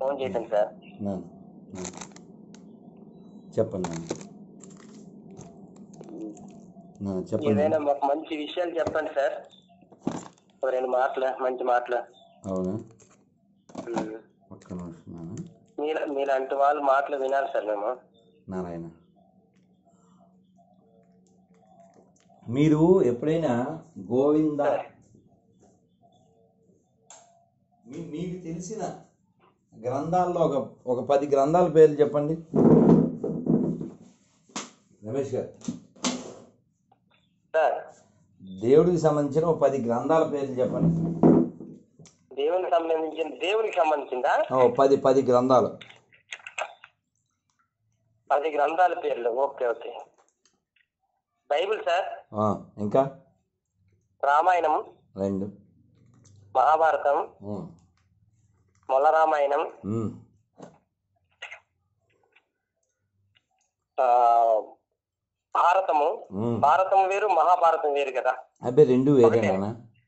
Phone చేయటం sir నాన్న, నాన్న. చెప్పండి నాన్న నాన్న, చెప్పండి ఏదైనా మాకు మంచి విషయాలు చెప్పండి సార్ ఒక రెండు మాటలు మంచి మాటలు అవునా ఉమ్. ఒక్క నిమిషం నాన్న మీలా మీలాంటి వాళ్ళు మాటలు వినాలి సార్ మేము నారాయణ మీరు ఎప్పుడైనా గోవింద మీ- మీకు తెలిసిన గ్రంథాల్లో ఒక ఒక పది గ్రంథాల పేర్లు చెప్పండి రమేష్ గారు సార్ దేవుడికి సంబంధించిన ఒక పది గ్రంథాల పేర్లు చెప్పండి దేవునికి సంబంధించిన దేవునికి సంబంధించిందా ఓ పది పది గ్రంథాలు పది గ్రంథాల పేర్లు ఓకే ఓకే బైబిల్ సార్ ఆ, ఇంకా రామాయణం రెండు మహాభారతం ఉమ్, మొల్ల రామాయణం ఉమ్, ఆ, భారతము ఉమ్. భారతం వేరు మహాభారతం వేరు కదా అబ్బే రెండు వేరేనా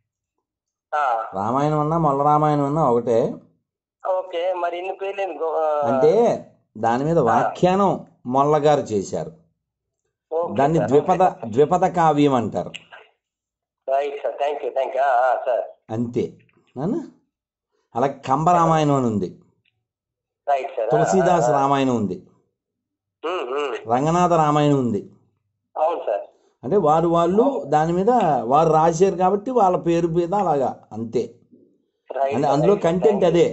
ఆ, రామాయణం అన్నా మొల్ల రామాయణం అన్నా ఒకటే ఓకే మరి ఇన్ని పేర్లు ఏంది? గో- ఆ, అంటే దాని మీద వ్యాఖ్యానం మొల్లగారు చేశారు ఓకే దాన్ని సార్, ద్విపద ద్విపద కావ్యం అంటారు right sir thank you thank you sir అంతే నాన్న అలాగే కంబ రామాయణం అని ఉంది రైట్ సార్ తులసీదాస్ రామాయణం ఉంది ఉమ్, ఉమ్. రంగనాథ రామాయణం ఉంది అవును సార్ అంటే వారు వాళ్ళు దాని మీద వారు రాశారు కాబట్టి వాళ్ళ పేరు మీద అలాగా అంతే రైట్ అంటే అందులో కంటెంట్ అదే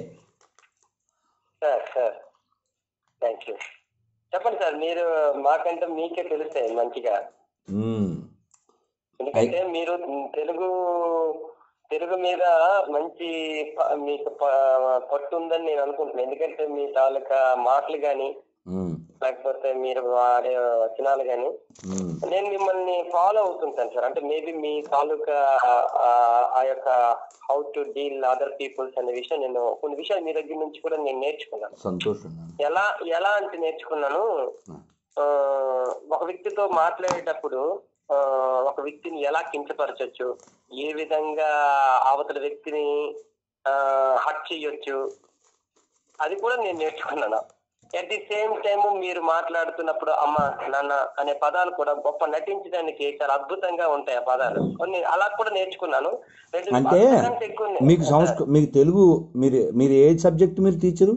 సార్ సార్ థ్యాంక్ యూ చెప్పండి సార్ మీరు మాకంటే మీకే తెలుస్తాయి మంచిగా ఉమ్. ఎందుకంటే మీరు తెలుగు తెలుగు మీద మంచి ప- మీకు ప- పట్టు ఉందని నేను అనుకుంటున్నాను ఎందుకంటే మీ తాలూకా మాటలు కానీ ఉమ్. లేకపోతే మీరు వాడే వచనాలు కానీ ఉమ్. నేను మిమ్మల్ని ఫాలో అవుతుంటాను సార్ అంటే మేబీ మీ తాలూకా ఆ, ఆ యొక్క how to deal other peoples అనే విషయం నేను కొన్ని విషయాలు మీ దగ్గర నుంచి కూడా నేను నేర్చుకున్నాను సంతోషం నాన్న. ఎలా ఎలా అంటే నేర్చుకున్నాను ఆ, ఒక వ్యక్తితో మాట్లాడేటప్పుడు ఆ, ఒక వ్యక్తిని ఎలా కించపరచొచ్చు ఏ విధంగా అవతల వ్యక్తిని హట్ చేయొచ్చు అది కూడా నేను నేర్చుకున్నాను అట్ ది సేమ్ టైం మీరు మాట్లాడుతున్నప్పుడు అమ్మ నాన్న అనే పదాలు కూడా గొప్ప నటించడానికి చాలా అద్భుతంగా ఉంటాయి ఆ పదాలు కొన్ని అలా కూడా నేర్చుకున్నాను రెండు అంటే అంతకంటే ఎక్కువ నే- మీకు సంస్కృ మీకు తెలుగు మీరు మీరు ఏ సబ్జెక్ట్ మీరు టీచరు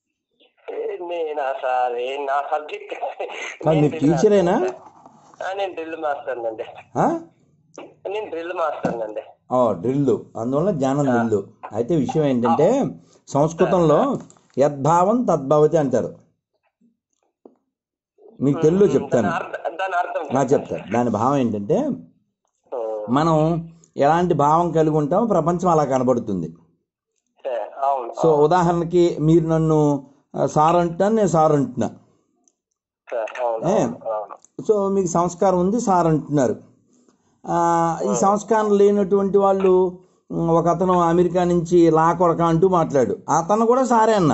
నేనా సార్ ఏ నా సబ్జెక్ట్ కాదు, మీరు టీచరేనా? నేను డ్రిల్ మాస్టర్ అండి ఆ? నేను డ్రిల్ మాస్టర్ అండి ఓ డ్రిల్లు అందువల్ల జ్ఞానం డ్రిల్లు అయితే విషయం ఏంటంటే సంస్కృతంలో యద్భావం తద్భవతి అంటారు మీకు తెలుగులో చెప్తాను దాని అర్థం నా చెప్తాను దాని భావం ఏంటంటే ఆ, మనం ఎలాంటి భావం కలిగి ఉంటామో ప్రపంచం అలా కనబడుతుంది సరే, అవును సో ఉదాహరణకి మీరు నన్ను ఆ, సార్ అంటున్నాను నేను సార్ అంటున్నా సరే, అవును ఏ? అవును, అవును సో మీకు సంస్కారం ఉంది సార్ అంటున్నారు ఆ, ఈ సంస్కారం లేనటువంటి వాళ్ళు ఉమ్, ఒక అతను అమెరికా నుంచి లా కొడక అంటూ మాట్లాడు అతను కూడా సారే అన్న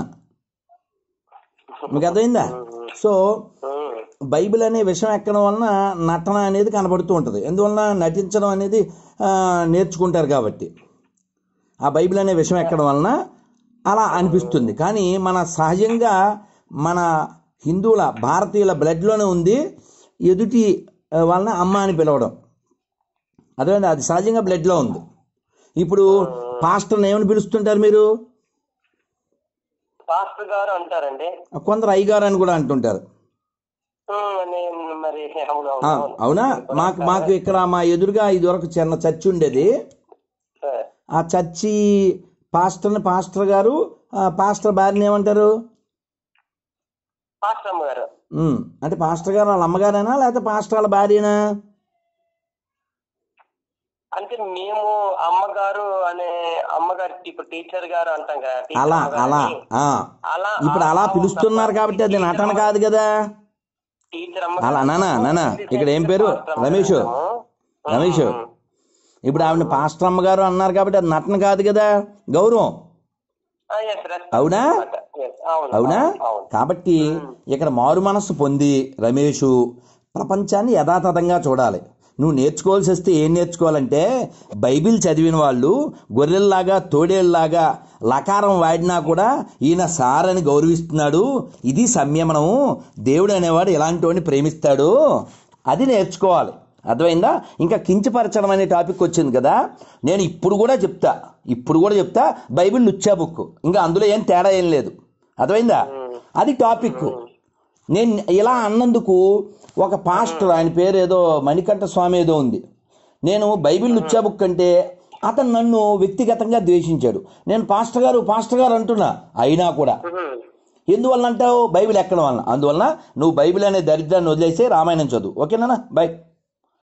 మీకు అర్థమైందా సో ఉమ్, బైబిల్ అనే విషయం ఎక్కడం వలన నటన అనేది కనబడుతూ ఉంటుంది ఎందువలన నటించడం అనేది ఆ, నేర్చుకుంటారు కాబట్టి ఆ బైబిల్ అనే విషయం ఎక్కడం వలన అలా అనిపిస్తుంది కానీ మన సహజంగా మన హిందువుల భారతీయుల బ్లడ్లోనే ఉంది ఎదుటి ఆ, వాళ్ళని అమ్మ అని పిలవడం అదే అది సహజంగా బ్లడ్లో ఉంది ఇప్పుడు పాస్టర్ని ఏమని పిలుస్తుంటారు మీరు పాస్టర్ గారు అంటారండి కొందరు అయ్యగారు అని కూడా అంటుంటారు ఉమ్, నేను మరి అవును ఆ, అవును, అవును అవునా మాకు మాకు ఇక్కడ మా ఎదురుగా ఇదివరకు చిన్న చర్చి ఉండేది సరే. ఆ చర్చి పాస్టర్ని పాస్టర్ గారు ఆ, పాస్టర్ భార్యని ఏమంటారు పాస్టర్ అమ్మ గారు ఉమ్, అంటే పాస్టర్ గారు వాళ్ళ అమ్మగారేనా లేకపోతే పాస్టర్ వాళ్ళ భార్యనా అంటే మేము అమ్మగారు అనే అమ్మగారు ఇప్పుడు టీచర్ గారు అంటాం కదా టీచర్ అలా అమ్మగారు అలా అని. ఆ. అలా ఇప్పుడు అలా పిలుస్తున్నారు కాబట్టి అది నటన కాదు కదా టీచర్ అమ్మ అలా నానా నానా ఇక్కడ ఏం పేరు రమేష్ రమేష్ ఇప్పుడు ఆవిడ పాస్టర్ అమ్మగారు అన్నారు కాబట్టి అది నటన కాదు కదా గౌరవం అవునా అవును అవునా అవును కాబట్టి ఇక్కడ మారు మనస్సు పొంది రమేషు ప్రపంచాన్ని యథాతథంగా చూడాలి నువ్వు నేర్చుకోవాల్సి వస్తే ఏం నేర్చుకోవాలంటే బైబిల్ చదివిన వాళ్ళు గొర్రెల్లాగా తోడేళ్ళలాగా లకారం వాడినా కూడా ఈయన సార్ అని గౌరవిస్తున్నాడు ఇది సంయమనం దేవుడు అనేవాడు ఎలాంటి వాడిని ప్రేమిస్తాడు అది నేర్చుకోవాలి అర్థమైందా ఇంకా కించపరచడం అనే టాపిక్ వచ్చింది కదా నేను ఇప్పుడు కూడా చెప్తా ఇప్పుడు కూడా చెప్తా బైబిల్ లుచ్చా బుక్ ఇంకా అందులో ఏం తేడా ఏం లేదు అర్థమైందా అది టాపిక్ నేను ఇలా అన్నందుకు ఒక పాస్టర్ ఆయన పేరు ఏదో మణికంఠ స్వామి ఏదో ఉంది నేను బైబిల్ లుచ్చా బుక్ అంటే అతను నన్ను వ్యక్తిగతంగా ద్వేషించాడు నేను పాస్టర్ గారు పాస్టర్ గారు అంటున్నా అయినా కూడా ఉహుం. ఎందువల్ల అంటావు బైబిల్ ఎక్కడం వలన అందువలన నువ్వు బైబిల్ అనే దరిద్రాన్ని వదిలేసి రామాయణం చదువు ఓకేనా బాయ్